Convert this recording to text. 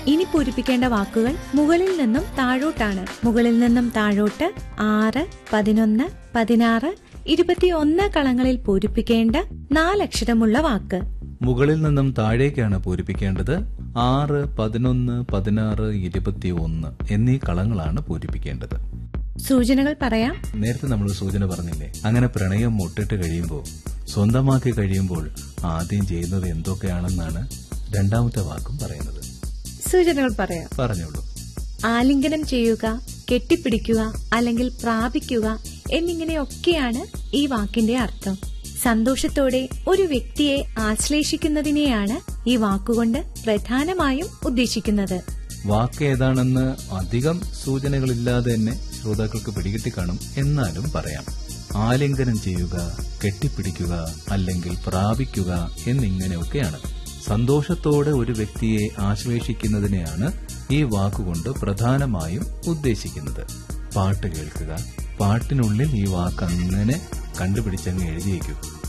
ഇനി പൂരിപ്പിക്കേണ്ട വാക്കുകൾ മുകളിൽ നിന്നും താഴോട്ടാണ് മുകളിൽ നിന്നും താഴോട്ട് ആറ് പതിനൊന്ന് പതിനാറ് ഇരുപത്തിയൊന്ന് കളങ്ങളിൽ പൂരിപ്പിക്കേണ്ട നാലക്ഷരമുള്ള വാക്ക് മുകളിൽ നിന്നും താഴേക്കാണ് പൂരിപ്പിക്കേണ്ടത് ആറ് പതിനൊന്ന് പതിനാറ് ഇരുപത്തി ഒന്ന് എന്നീ കളങ്ങളാണ് പൂരിപ്പിക്കേണ്ടത് സൂചനകൾ പറയാം നേരത്തെ നമ്മൾ സൂചന പറഞ്ഞില്ലേ അങ്ങനെ പ്രണയം മുട്ടിട്ട് കഴിയുമ്പോൾ സ്വന്തമാക്കി കഴിയുമ്പോൾ ആദ്യം ചെയ്യുന്നത് എന്തൊക്കെയാണെന്നാണ് രണ്ടാമത്തെ വാക്കും പറയുന്നത് സൂചനകൾ പറയാം പറഞ്ഞോളൂ ആലിംഗനം ചെയ്യുക കെട്ടിപ്പിടിക്കുക അല്ലെങ്കിൽ പ്രാപിക്കുക എന്നിങ്ങനെയൊക്കെയാണ് ഈ വാക്കിന്റെ അർത്ഥം സന്തോഷത്തോടെ ഒരു വ്യക്തിയെ ആശ്ലേഷിക്കുന്നതിനെയാണ് ഈ വാക്കുകൊണ്ട് പ്രധാനമായും ഉദ്ദേശിക്കുന്നത് വാക്ക് ഏതാണെന്ന് അധികം സൂചനകളില്ലാതെ തന്നെ ശ്രോതാക്കൾക്ക് പിടികിട്ടി കാണും എന്നാലും പറയാം ആലിംഗനം ചെയ്യുക കെട്ടിപ്പിടിക്കുക അല്ലെങ്കിൽ പ്രാപിക്കുക എന്നിങ്ങനെയൊക്കെയാണ് സന്തോഷത്തോടെ ഒരു വ്യക്തിയെ ആശ്ലേഷിക്കുന്നതിനെയാണ് ഈ വാക്കുകൊണ്ട് പ്രധാനമായും ഉദ്ദേശിക്കുന്നത് പാട്ട് കേൾക്കുക പാട്ടിനുള്ളിൽ ഈ വാക്ക് അങ്ങനെ കണ്ടുപിടിച്ചങ്ങ് എഴുതിയേക്കും